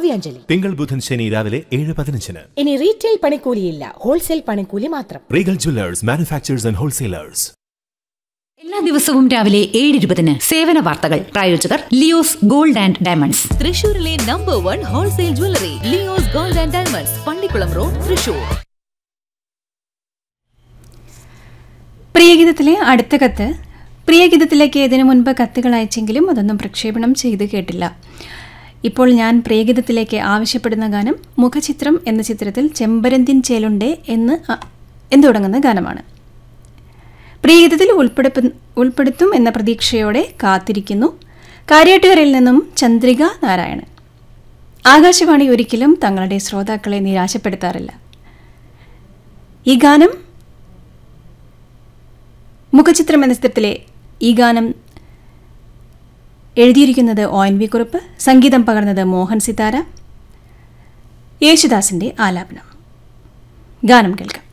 കാവ്യാഞ്ജലി തിങ്കൾ ബുധൻ ശനി രാവിലെ ഏഴ് പതിനഞ്ചിന് ഇനി റീറ്റെയിൽ പണിക്കൂലിയില്ല ഹോൾസെയിൽ പണിക്കൂലി മാത്രം regal jewellers manufactures and wholesalers എല്ലാ ദിവസവും രാവിലെ ഏഴ് ഇരുപതിന് സേവന വാർത്തകൾ പ്രായോജകർ ലിയോസ് ഗോൾഡ് ആൻഡ് ഡയമണ്ട്സ് തൃശൂരിലെ number one wholesale jewellery Leo's gold and diamonds Pallikulam road Thrissur പ്രിയഗീതത്തിലെ അടുത്ത കത്ത് പ്രിയഗീതത്തിലേക്ക് ഇതിനു മുൻപ് കത്തുകൾ അയച്ചെങ്കിലും അതൊന്നും പ്രക്ഷേപണം ചെയ്ത് കേട്ടില്ല ഇപ്പോൾ ഞാൻ പ്രിയഗീതത്തിലേക്ക് ആവശ്യപ്പെടുന്ന ഗാനം മുഖചിത്രം എന്ന ചിത്രത്തിൽ ചെമ്പരന്തിൻ ചേലുണ്ടേ എന്ന് അ- എന്ന് തുടങ്ങുന്ന ഗാനമാണ് പ്രിയഗീതത്തിൽ ഉൾപ്പെടുപ്പ ഉൾപ്പെടുത്തും എന്ന പ്രതീക്ഷയോടെ കാത്തിരിക്കുന്നു കാര്യാട്ടുകരയിൽ നിന്നും ചന്ദ്രിക നാരായണൻ ആകാശവാണി ഒരിക്കലും തങ്ങളുടെ ശ്രോതാക്കളെ നിരാശപ്പെടുത്താറില്ല ഈ ഗാനം മുഖചിത്രം എന്ന ചിത്രത്തിലെ ഈ ഗാനം എഴുതിയിരിക്കുന്നത് ഒ എൻ വി കുറുപ്പ് സംഗീതം പകർന്നത് മോഹൻ സിതാര യേശുദാസിന്റെ ആലാപനം ഗാനം കേൾക്കാം